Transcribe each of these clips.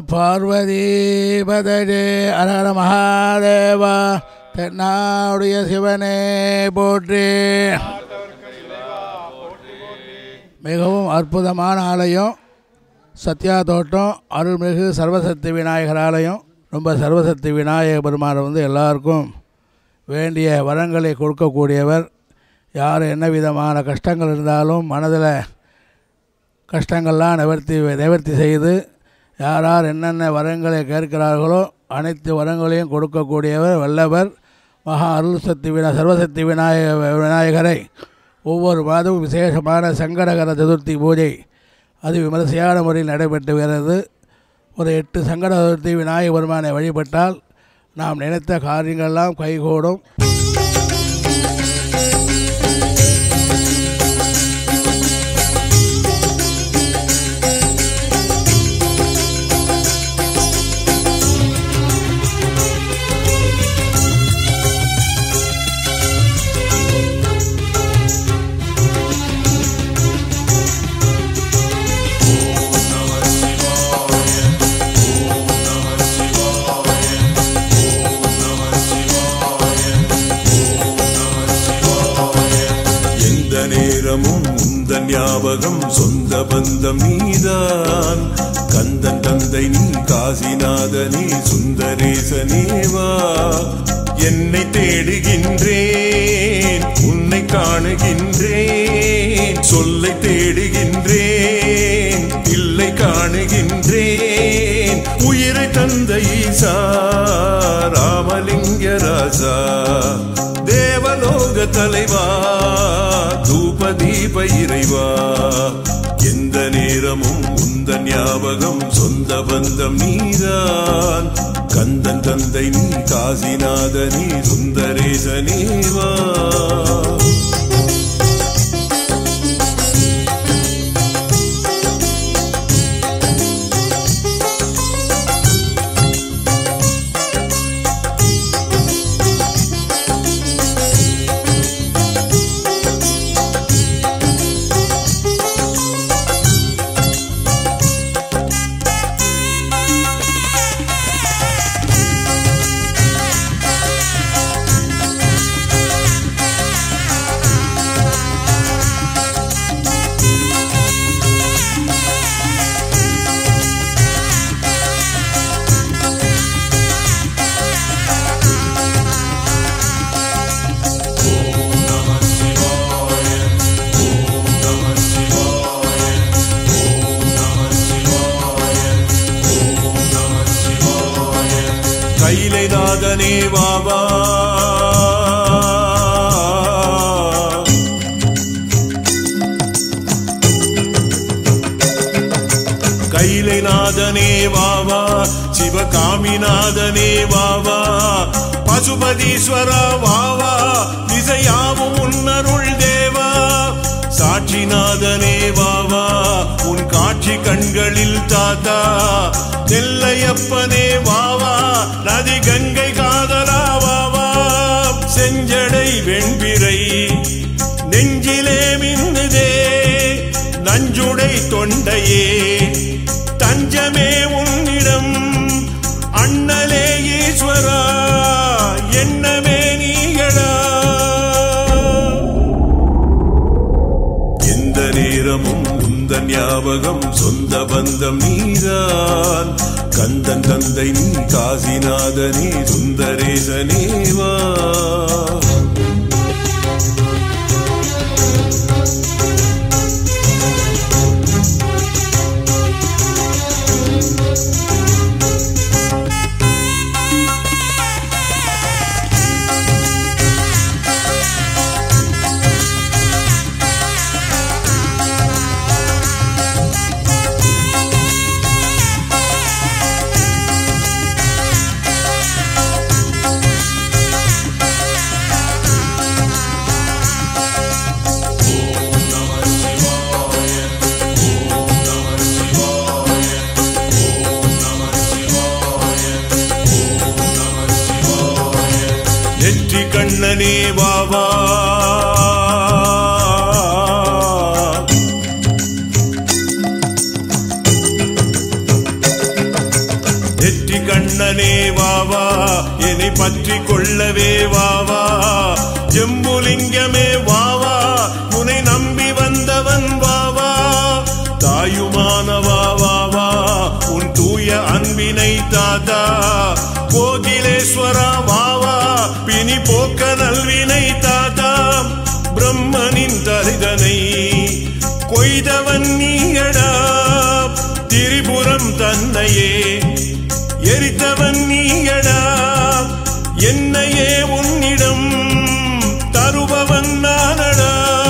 பார்வதி பதஜே அரஹர மகாதேவா தென்னாவுடைய சிவனே போற்றி மிகவும் அற்புதமான ஆலயம் சத்யா தோட்டம் அருள்மிகு சர்வசக்தி விநாயகர் ஆலயம் ரொம்ப சர்வசக்தி விநாயக பெருமானை வந்து எல்லாருக்கும் வேண்டிய வரங்களை கொடுக்கக்கூடியவர் யார் என்ன விதமான கஷ்டங்கள் இருந்தாலும் மனதில் கஷ்டங்கள்லாம் நிவர்த்தி நிவர்த்தி செய்து யார் யார் என்னென்ன வரங்களை கேட்கிறார்களோ அனைத்து வரங்களையும் கொடுக்கக்கூடியவர் வல்லவர் மகா அருள் சக்தி வினா சர்வசக்தி விநாயக விநாயகரை ஒவ்வொரு மாதமும் விசேஷமான சங்கடகர சதுர்த்தி பூஜை அது விமரிசையான முறையில் நடைபெற்று வருகிறது ஒரு எட்டு சங்கட சதுர்த்தி விநாயக பெருமானை வழிபட்டால் நாம் நினைத்த காரியங்களெல்லாம் கைகூடும் எந்த நேரமும் உந்த ஞாபகம் சொந்த பந்தம் நீதான் கந்தன் தந்தை நீ காசிநாதனே சுந்தரேசனேவா என்னை தேடுகின்றேன் உன்னை காணுகின்றேன் சொல்லை தேடுகின்றேன் இல்லை காணுகின்றேன் உயிரை தந்த ஈசா ராமலிங்க ராசா தேவலோக தலைவா தூப தீப இறைவா எந்த நேரமும் உந்த ஞாபகம் சொந்த பந்தம் நீதான் கந்தன் தந்தை நீ காசிநாதனே சுந்தரேசனேவா கைலை நாதனே வாவா கைலை நாதனே வாவா சிவகாமிநாதனே வாவா பசுபதீஸ்வர வாவா திசையாவும் உன்னருள் தேவா சாட்சிநாதனே வாவா உன் காட்சி கண்களில் தாத்தா நெல்லையப்பனே வாவா நதி கங்கை காதலா வாவா செஞ்சடை வெண்பிறை நெஞ்சிலே மின்னுதே நஞ்சுடை தொண்டையே தஞ்சமே உன்னிடம் அண்ணலே ஈஸ்வரா என்னமே நீகளா எந்த நேரமும் உந்த ஞாபகம் சொந்த பந்தம் நீதான் கந்தன் தந்தை நீ காசிநாதனே சுந்தரேசனேவா நெற்றி கண்ணனே வாவா பற்றி கொள்ளவே வாவா ஜெம்புலிங்கமே வாவா உன்னை நம்பி வந்தவன் வாவா தாயுமானவா வாவா உன் தூய அன்பினை தாதா கோகிலேஸ்வரா வாவா பிணி போக்க நல்வினை தாதா பிரம்மனின் தரிதனை கொய்தவன் நீயடா திரிபுரம் தன்னையே எரித்தவன் நீயடா என்னையே உன்னிடம் தருபவன் நானடா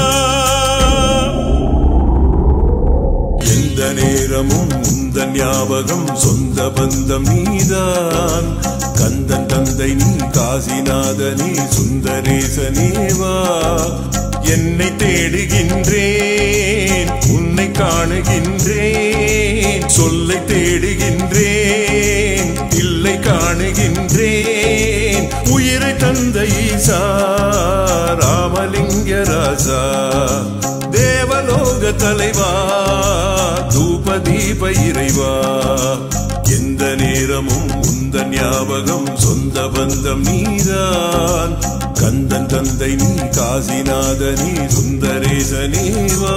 எந்த நேரமும் உந்த ஞாபகம் சொந்த பந்தம் நீதான் கந்தன் தந்தை நீ காசிநாதனே சுந்தரேசனேவா என்னை தேடுகின்றேன் உன்னை காணுகின்றேன் சொல்லை தேடுகின்றேன் இல்லை காணுகின்றேன் உயிரை தந்த ஈசா ராமலிங்க ராசா தேவலோக தலைவா தூப தீப இறைவா எந்த நேரமும் உந்த ஞாபகம் சொந்த பந்தம் நீதான் கந்தன் தந்தை நீ காசிநாதனே சுந்தரேசனேவா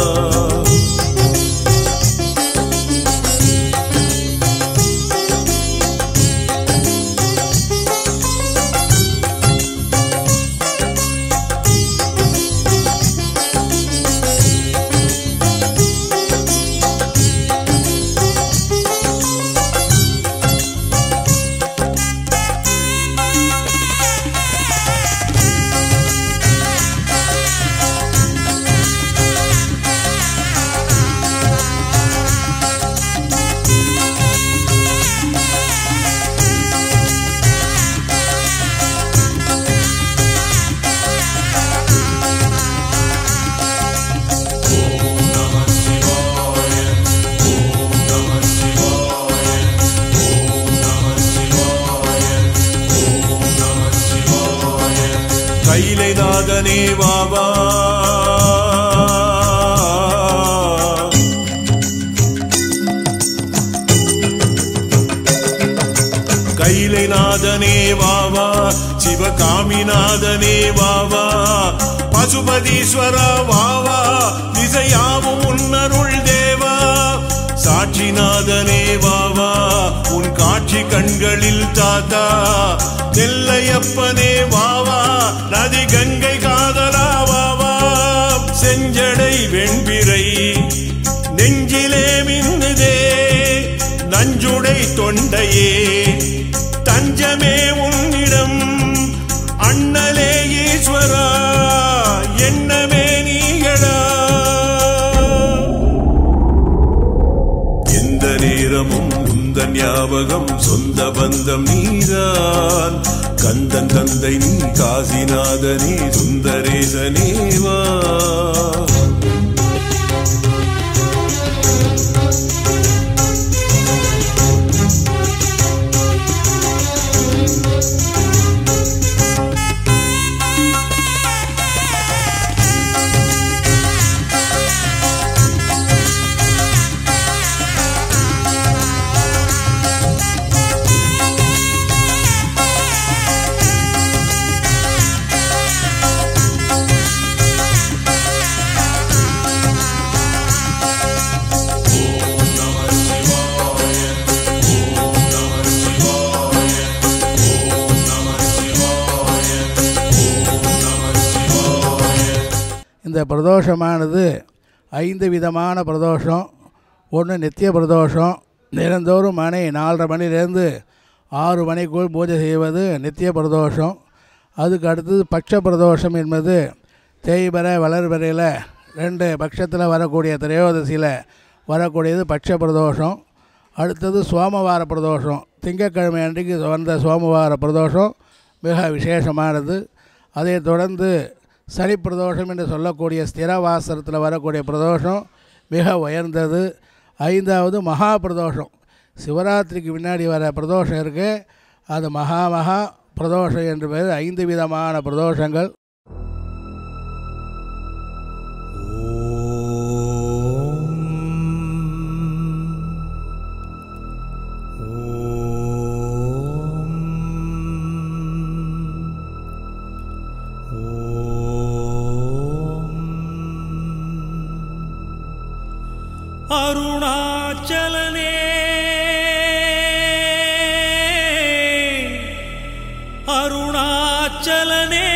கைலை நாதனே வாவா கைலை நாதனே வாவா சிவகாமிநாதனே வாவா பசுபதீஸ்வர வாவா திசையாவும் உன்னருள் தேவா சாட்சிநாதனே வாவா உன் காட்சி கண்களில் தாத்தா நெல்லையப்பனே வாவா நதி கங்கை காதலா வாவா செஞ்சடை வெண்பிறை நெஞ்சிலே மின்னுதே நஞ்சுடை தொண்டையே தஞ்சமே உன்னிடம் அண்ணலே ஈஸ்வரா என்னமே நீகளா எந்த நேரமும் உந்த ஞாபகம் சொந்த பந்தம் நீதான் கந்தன் தந்தை நீ காசிநாதனே சுந்தரேசனேவா இந்த பிரதோஷமானது ஐந்து விதமான பிரதோஷம் ஒன்று நித்திய பிரதோஷம் தினந்தோறும் மணி நாலரை மணிலேருந்து ஆறு மணிக்குள் பூஜை செய்வது நித்திய பிரதோஷம் அதுக்கு அடுத்தது பட்ச பிரதோஷம் என்பது தேய்பெற வளர்பெறையில் ரெண்டு பட்சத்தில் வரக்கூடிய திரையோதசியில் வரக்கூடியது பட்ச பிரதோஷம் அடுத்தது சோமவார பிரதோஷம் திங்கட்கிழமை அன்றைக்கு வந்த சோமவார பிரதோஷம் மிக விசேஷமானது அதைத் தொடர்ந்து சனி பிரதோஷம் என்று சொல்லக்கூடிய ஸ்திரவாசரத்தில் வரக்கூடிய பிரதோஷம் மிக உயர்ந்தது ஐந்தாவது மகா பிரதோஷம் சிவராத்திரிக்கு முன்னாடி வர பிரதோஷம் இருக்குது அது மகா மகா பிரதோஷம் என்று பெயர் ஐந்து விதமான பிரதோஷங்கள் ஓம் அருணாச்சலனே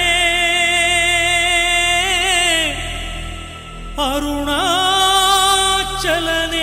அருணாச்சலனே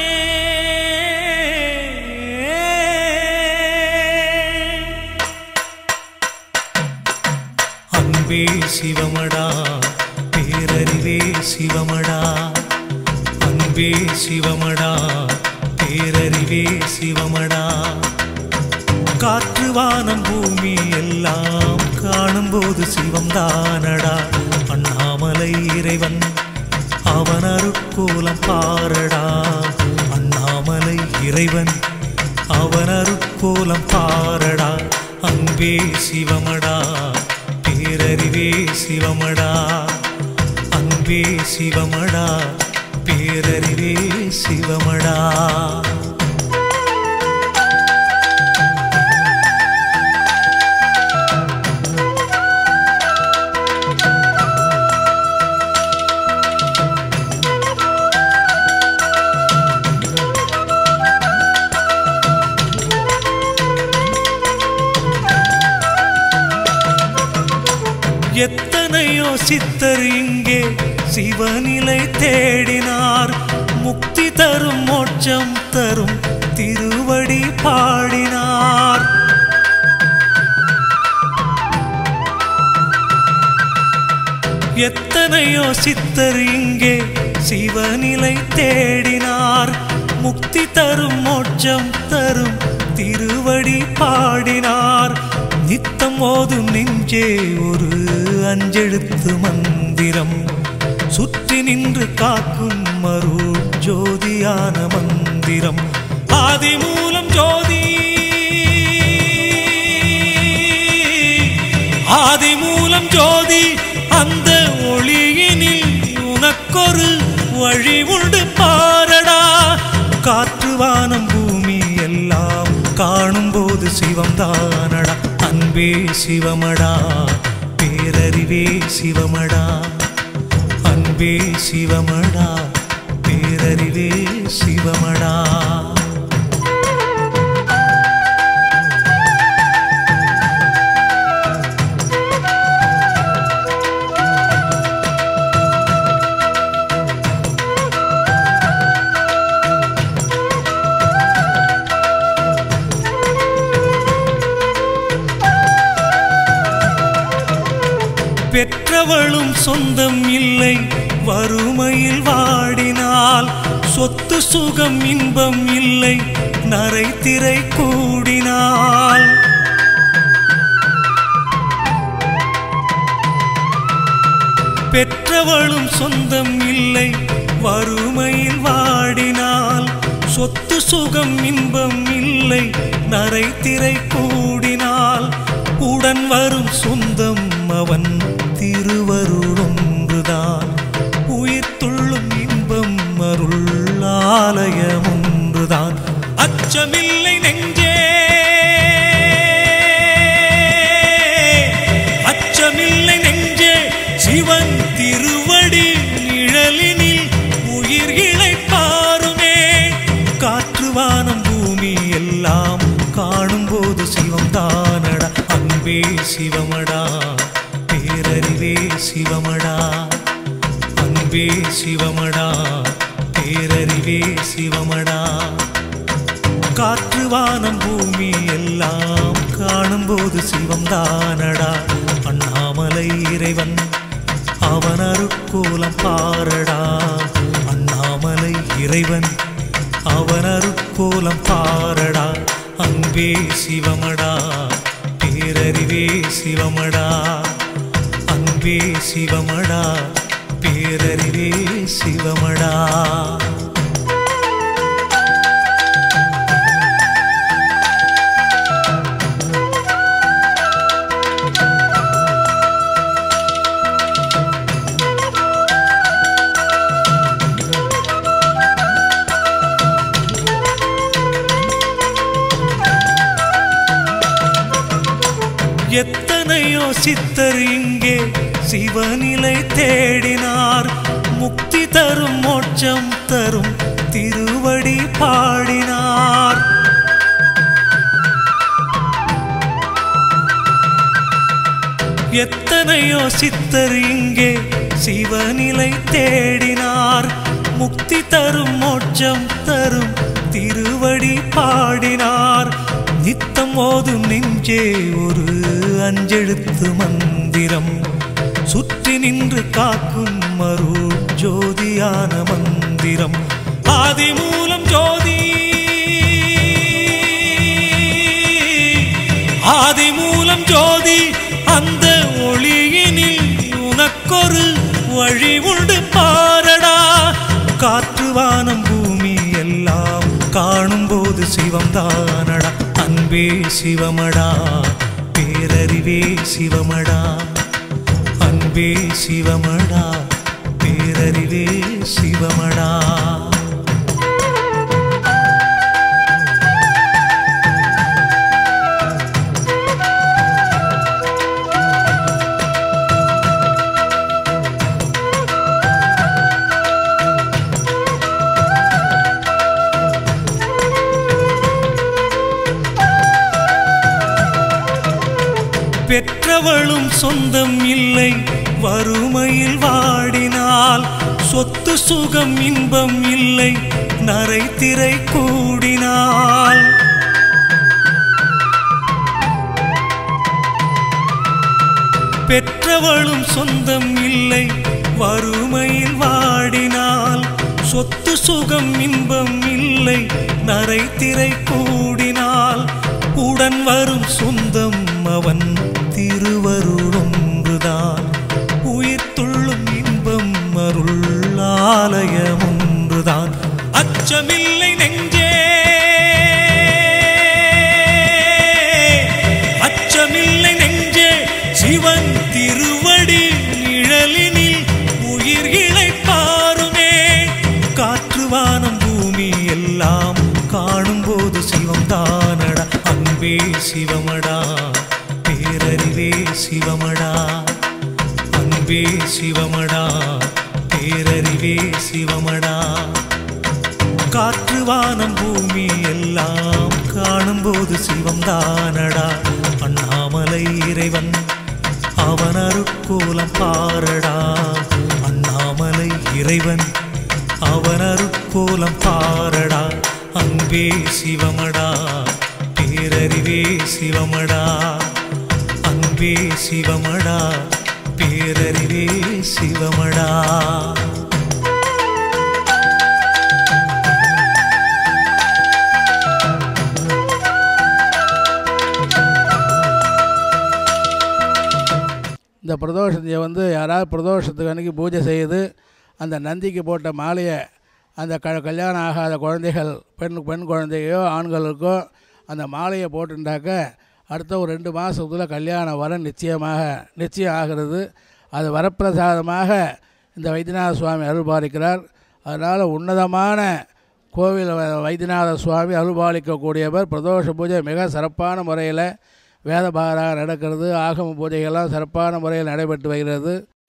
அன்பே சிவமடா பேரறிவே சிவமடா அன்பே சிவமடா பேரறிவே சிவமடா காற்று வானம் பூமி எல்லாம் காணும்போது சிவம் தானடா அண்ணாமலை இறைவன் அவன் அருட்கோலம் பாரடா அண்ணாமலை இறைவன் அவன் அருட்கோலம் பாரடா அன்பே சிவமடா பேரறிவே சிவமடா அன்பே சிவமடா பேரறிவே சிவமடா எத்தனையோ சித்தர் இங்கே சிவநிலை தேடினார் முக்தி தரும் மோட்சம் தரும் திருவடி பாடினார் எத்தனையோ சித்தர் இங்கே சிவநிலை தேடினார் முக்தி தரும் மோட்சம் தரும் திருவடி பாடினார் நித்தம் ஓதும் நெஞ்சே ஒரு அஞ்செழுத்து மந்திரம் சுற்றி நின்று காக்கும் மருள் ஜோதியான மந்திரம் ஆதி மூலம் ஜோதி ஆதி மூலம் ஜோதி அந்த ஒளியினில் உனக்கொரு வழி உண்டு பாரடா காற்று வானம் பூமி எல்லாம் காணும்போது சிவம் தானடா அன்பே சிவமடா பேரறிவே சிவமடா அன்பே சிவமடா பேரறிவே சிவமடா பெற்றவளும் சொந்தம் இல்லை வறுமையில் வாடினால் சொத்து சுகம் இன்பம் இல்லை நரை திரை கூடினால் பெற்றவளும் சொந்தம் இல்லை வறுமையில் வாடினால் சொத்து சுகம் இன்பம் இல்லை நரை திரை கூடினால் உடன் வரும் சொந்தம் அவன் திருவருளொன்றுதான் உயிர் துள்ளும் இன்பம் அருள் ஆலயம் ஒன்றுதான் அச்சமில்லை நெஞ்சே அச்சமில்லை நெஞ்சே சிவன் திருவடி நிழலினில் உயிர் இழைப்பாருமே காற்று வானம் பூமி எல்லாம் காணும்போது சிவம் தானடா அன்பே சிவமடா பேரறிவே சிவமடா அன்பே சிவமடா பேரறிவே சிவமடா காற்று வானம் பூமி எல்லாம் காணும்போது சிவம் தானடா அண்ணாமலை இறைவன் அவன் அருட்கோலம் பாரடா அண்ணாமலை இறைவன் அவன் அருட்கோலம் பாரடா அன்பே சிவமடா பேரறிவே சிவமடா அன்பே சிவமடா பேரறிவே சிவமடா எத்தனையோ சித்தர் இங்கே சிவநிலை தேடினார் முக்தி தரும் மோட்சம் தரும் திருவடி பாடினார் எத்தனையோ சித்தர் இங்கே சிவநிலை தேடினார் முக்தி தரும் மோட்சம் தரும் திருவடி பாடினார் நித்தம் ஓதும் நெஞ்சே ஒரு அஞ்செழுத்து மந்திரம் சுற்றி நின்று காக்கும் மறு ஜோதியான மந்திரம் ஆதி மூலம் ஜோதி ஆதி மூலம் ஜோதி அந்த ஒளியினில் உனக்கொரு வழி உண்டு பாரடா காற்று வானம் பூமி எல்லாம் காணும் போது சிவம் தானடா அன்பே சிவமடா பேரறிவே சிவமடா அன்பே சிவமடா பேரறிவே சிவமடா பெற்றவளும் சொந்தம் இல்லை வறுமையில் வாடினால் சொத்து சுகம் இன்பம் இல்லை நரை திரை கூடினால் பெற்றவளும் சொந்தம் இல்லை வறுமையில் வாடினால் சொத்து சுகம் இன்பம் இல்லை நரை திரை கூடினால் உடன் வரும் சொந்தம் அவன் திருவருளொன்றுதான் உயிர் துள்ளும் இன்பம் அருள் ஆலயம் ஒன்றுதான் அச்சமில்லை நெஞ்சே அச்சமில்லை நெஞ்சே சிவன் திருவடி நிழலினில் உயிர்களை பாருமே காற்று வானம் பூமி எல்லாம் காணும்போது சிவம் தானடா அன்பே சிவமடா பேரறிவே சிவமடா அன்பே சிவமடா பேரறிவே சிவமடா காற்று வானம் பூமி எல்லாம் காணும்போது சிவம் தானடா அண்ணாமலை இறைவன் அவன் அருட்கோலம் பாரடா அண்ணாமலை இறைவன் அவன் அருட்கோலம் பாரடா அன்பே சிவமடா பேரறிவே சிவமடா அன்பே சிவமடா பேரறிவே சிவமடா இந்த பிரதோஷத்தை வந்து யாராவது பிரதோஷத்துக்கு அன்றைக்கி பூஜை செய்து அந்த நந்திக்கு போட்ட மாலையை அந்த க கல்யாணம் ஆகாத குழந்தைகள் பெண் பெண் குழந்தையோ ஆண்களுக்கோ அந்த மாலையை போட்டுட்டாக்க அடுத்த ஒரு ரெண்டு மாதத்துல கல்யாணம் வர நிச்சயமாக நிச்சயம் ஆகிறது அது வரப்பிரசாதமாக இந்த வைத்தியநாத சுவாமி அருள்பாலிக்கிறார் அதனால் உன்னதமான கோவில் வ- வைத்தியநாத சுவாமி அருள்பாலிக்கக்கூடியவர் பிரதோஷ பூஜை மிக சிறப்பான முறையில் வேதபாராக நடக்கிறது ஆகம பூஜைகள்லாம் சிறப்பான முறையில் நடைபெற்று வருகிறது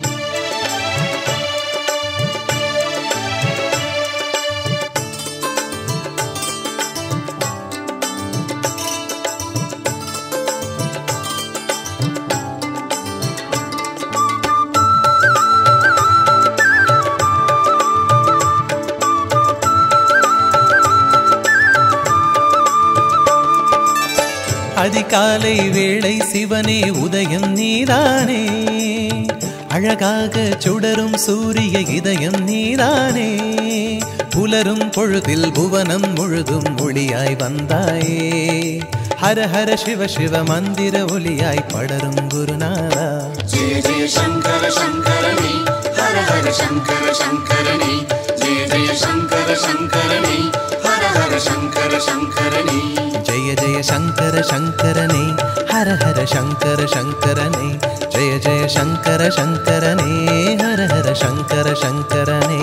அதிகாலை வேளை சிவனே உதயம் நீதானே அழகாக சுடரும் சூரிய இதயம் நீதானே புலரும் பொழுதில் புவனம் முழுதும் ஒளியாய் வந்தாயே ஹர ஹர சிவ சிவ மந்திர ஒளியாய் படரும் குருநாதா जय जय शङ्कर शङ्करणे हर हर शङ्कर शङ्करणे जय जय शङ्कर शङ्करणे हर हर शङ्कर शङ्करणे ஜெய ஜெய சங்கர சங்கரனே ஹர ஹர சங்கர சங்கரனே ஜெய ஜெய சங்கர சங்கரனே ஹர ஹர சங்கர சங்கரனே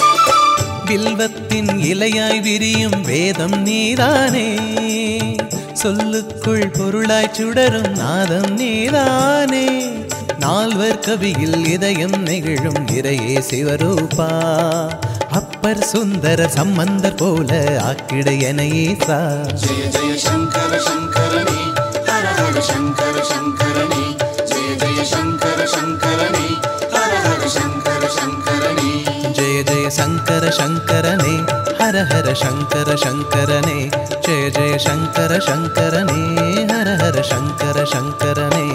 வில்வத்தின் இலையாய் விரியும் வேதம் நீதானே சொல்லுக்குள் பொருளாய் சுடரும் நாதம் நீதானே நால்வர் கவியில் இதயம் நெகிழும் இறையே சிவரூபா அப்பர் சுந்தர சம்பந்தர் போல ஆக்கிட எனையேசா जय जय शङ्कर शङ्करणे हर हर शङ्कर शङ्करणे जय जय शङ्कर शङ्करणे हर हर शङ्कर शङ्करणे ஜெய ஜெய சங்கர சங்கரனே ஹர ஹர சங்கர சங்கரனே ஜெய ஜெய சங்கர சங்கரனே ஹர ஹர சங்கர சங்கரனே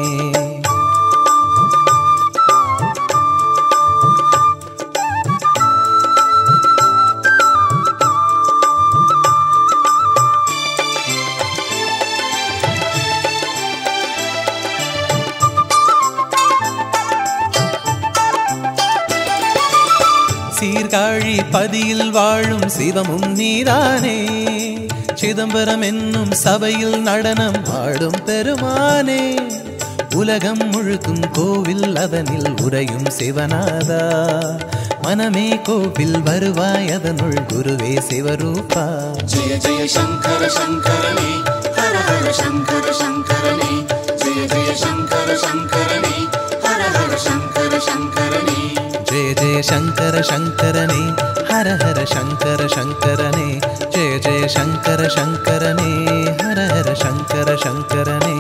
சீர்காழி பதியில் வாழும் சிவமும் நீதானே சிதம்பரம் என்னும் சபையில் நடனம் ஆடும் பெருமானே உலகம் முழுக்கும் கோவில் அதனில் உறையும் சிவநாதா மனமே கோவில் வருவாய் அதனுள் குருவே சிவரூபா जय जय शङ्कर शङ्करणे हर हर शङ्कर शङ्करणे जय जय शङ्कर शङ्करणे हर हर शङ्कर शङ्करणे ஜெய ஜெய சங்கர சங்கரனே ஹர ஹர சங்கர சங்கரனே ஜெய ஜெய சங்கர சங்கரனே ஹர ஹர சங்கர சங்கரனே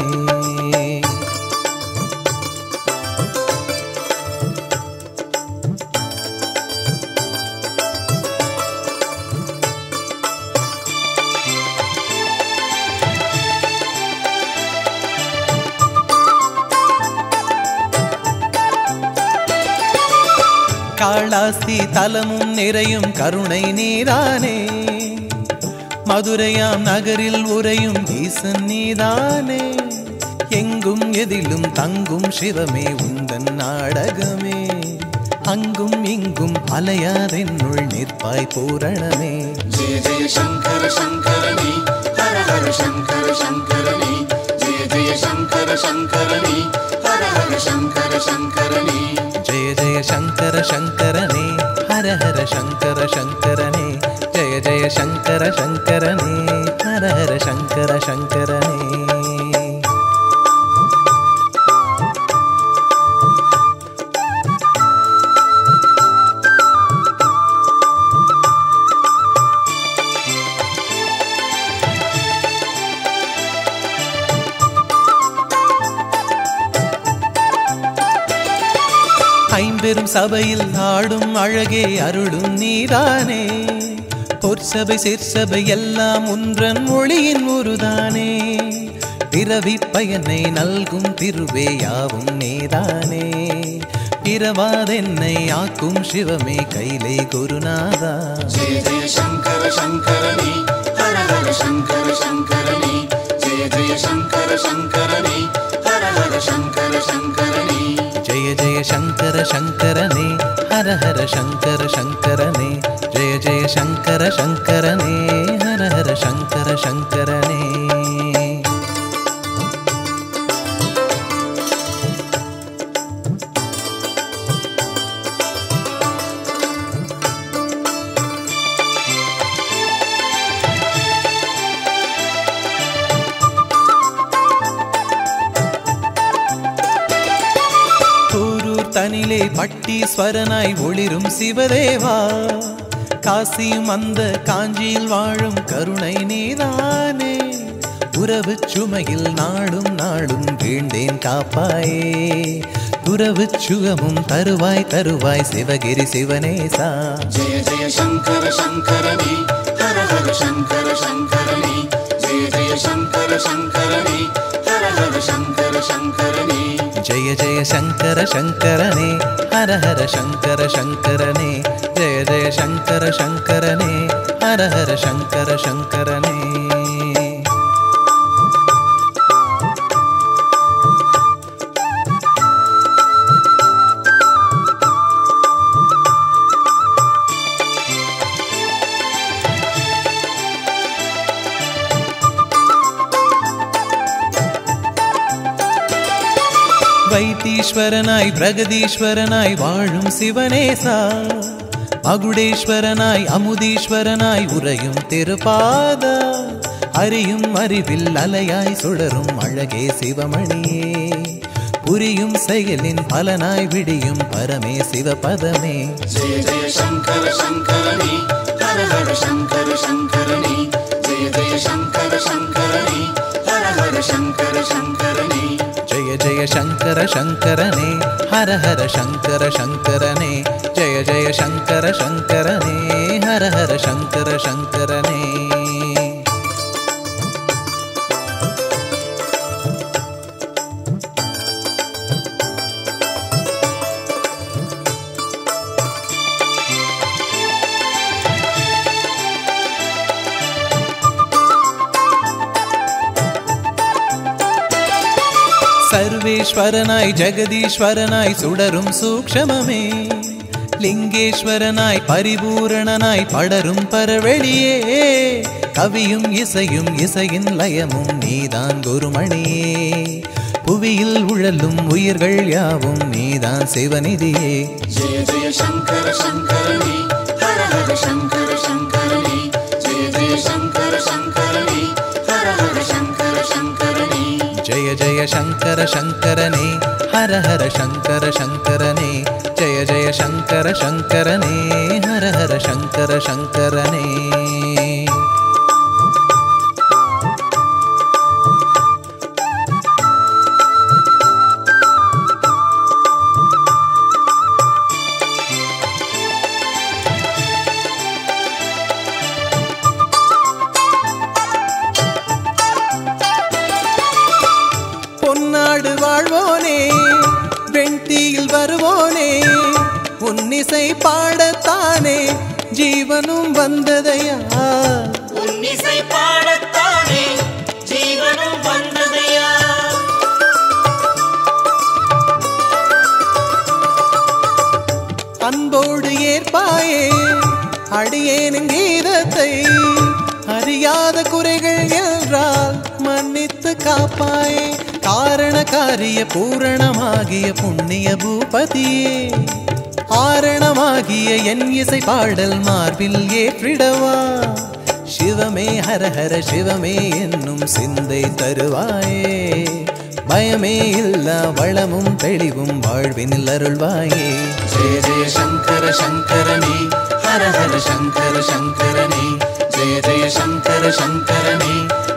காளாஸ்தி தலமும் நிறையும் கருணை நீதானே மதுரையாம் நகரில் உறையும் ஈசன் நீதானே எங்கும் எதிலும் தங்கும் சிவமே உந்தன் நாடகமே அங்கும் இங்கும் அலையாதென்னுள் நிற்பாய் பூரணமே जय जय शङ्कर शङ्करणे हर हर शङ्कर शङ्करणे जय जय शङ्कर शङ्करणे हर हर शङ्कर शङ्करणे ஜெய ஜெய சங்கர சங்கரனே ஹர ஹர சங்கர சங்கரனே ஜெய ஜெய சங்கர சங்கரனே ஹர ஹர சங்கர சங்கரனே ஐம்பெரும் சபையில் ஆடும் அழகே அருளும் நீதானே பொற்சபை சிற்சபை எல்லாம் உன்றன் மொழியின் உருதானே பிறவி பயனை நல்கும் திருவே யாவும் நீதானே பிறவாதென்னை ஆக்கும் சிவமே கைலை குருநாதா जय जय शङ्कर शङ्करणे हर हर शङ्कर शङ्करणे जय जय शङ्कर शङ्करणे हर हर शङ्कर शङ्करणे ஜெய ஜெய சங்கர சங்கரனே ஹர ஹர சங்கர சங்கரனே ஜெய ஜெய சங்கர சங்கரனே ஹர ஹர சங்கர சங்கரனே கூரூர் தனிலே பட்டீஸ்வரனாய் ஒளிரும் சிவதேவா காசியும் அந்த காஞ்சியில் வாழும் கருணை நீதானே உறவு சுமையில் நாடும் நாடும் வீழ்ந்தேன் காப்பாயே துறவு சுகமும் தருவாய் தருவாய் சிவகிரி சிவனேசா जय जय शङ्कर शङ्करणे हर हर शङ्कर शङ्करणे जय जय शङ्कर शङ्करणे हर हर शङ्कर शङ्करणे ஜெய ஜெய சங்கர சங்கரனே ஹர ஹர சங்கர சங்கரனே ஜெய ஜெய சங்கர சங்கரனே ஹர ஹர சங்கர சங்கரனே வைத்தீஸ்வரனாய் பிரகதீஸ்வரனாய் வாழும் சிவனேசா மகுடேஸ்வரனாய் அமுதீஸ்வரனாய் உறையும் திருப்பாதா அறியும் அறிவில் அலையாய் சுடரும் அழகே சிவமணியே புரியும் செயலின் பலனாய் விடியும் பரமே சிவபதமே जय जय शङ्कर शङ्करणे हर हर शङ्कर शङ्करणे जय जय शङ्कर शङ्करणे हर हर शङ्कर शङ्करणे ஜெய ஜெய சங்கர சங்கரனே ஹர ஹர சங்கர சங்கரனே ஜெய ஜெய சங்கர சங்கரனே ஹர ஹர சங்கர சங்கரனே சர்வேஸ்வரனாய் ஜெகதீஸ்வரனாய் சுடரும் சூக்ஷமமே லிங்கேஸ்வரனாய் பரிபூரணனாய் படரும் பரவெளியே கவியும் இசையும் இசையின் லயமும் நீதான் குருமணியே புவியில் உழலும் உயிர்கள் யாவும் நீதான் சிவநிதியே जय जय शङ्कर शङ्करणे हर हर शङ्कर शङ्करणे जय जय शङ्कर शङ्करणे हर हर शङ्कर शङ्करणे ஜெய ஜெய சங்கர சங்கரனே ஹர ஹர சங்கர சங்கரனே ஜெய ஜெய சங்கர சங்கரனே ஹர ஹர சங்கர சங்கரனே பொன்னாடு வாழ்வோனே வெண்தீயில் வருவோனே உன்னிசை பாடத்தானே ஜீவனும் வந்ததையா உன்னிசை பாடத்தானே ஜீவனும் வந்ததையா அன்போடு ஏற்பாயே அடியேனும் கீதத்தை அறியாத குறைகள் என்றால் மன்னித்து காப்பாயே காரண காரிய பூரணமாகிய புண்ணிய பூபதியே ஆரணமாகிய என் இசை பாடல் மார்பில் ஏற்றிடவா சிவமே ஹர ஹர சிவமே என்னும் சிந்தை தருவாயே பயமே இல்லா வளமும் தெளிவும் வாழ்வினில் அருள்வாயே जय जय शङ्कर शङ्करणे हर हर शङ्कर शङ्करणे जय जय शङ्कर शङ्करणे